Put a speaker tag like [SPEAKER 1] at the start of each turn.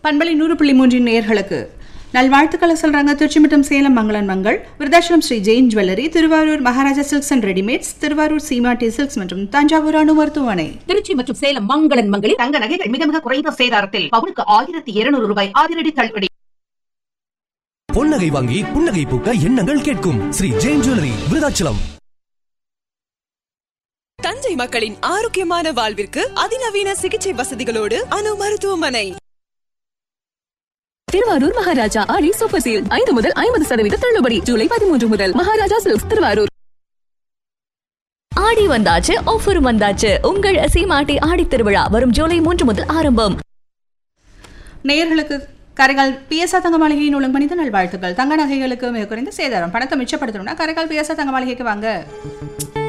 [SPEAKER 1] பண்பலை நூறு புள்ளி மூன்றின் நேயர்களுக்கு நல்வாழ்த்துக்களை சொல்றாங்க திருச்சி மற்றும் சேலம் மங்களன் Mangal Virudhachalam Sri Jain jewellery Thiruvarur Maharaja silks and readymades Thiruvarur Seemati silks மற்றும் தஞ்சாவூர் அணு மருத்துவமனை
[SPEAKER 2] திருச்சி மற்றும் சேலம் மங்களன் மங்களில் தங்க நகைகள் மிக மிக குறைந்த சேதாரத்தில் பவுனுக்கு ஆயிரத்தி இருநூறு ரூபாய் அதிரடி தள்ளுபடி
[SPEAKER 3] பொன்னகை வாங்கி புன்னகை பூக்க எண்ணங்கள் கேட்கும் ஸ்ரீ ஜெயின் ஜுவல்லரி விருதாச்சலம்
[SPEAKER 4] தஞ்சை மக்களின் ஆரோக்கியமான வாழ்விற்கு அதிநவீன சிகிச்சை வசதிகளோடு அணு மருத்துவமனை
[SPEAKER 5] திருவாரூர் மகாராஜா ஆடி சூப்பர் சீல் ஐந்து முதல் ஐம்பது சதவீத தள்ளுபடி ஜூலை பதிமூன்று முதல் மகாராஜா சில்க்ஸ் திருவாரூர்
[SPEAKER 6] ஆடி வந்தாச்சு ஆஃபர் வந்தாச்சு உங்கள் சீமாட்டி ஆடி திருவிழா வரும் ஜூலை மூன்று முதல் ஆரம்பம்
[SPEAKER 1] நேயர்களுக்கு கரைகால் பிஎஸ்ஆ தங்க மாளிகையின் ஒழுங்குமணித்த நல்வாழ்த்துக்கள் தங்க நகைகளுக்கு மிக குறைந்த சேதாரம் பணத்தை மிச்சப்படுத்தணும்னா கரைகால் பிஎஸ்ஆ தங்க மாளிகைக்கு வாங்க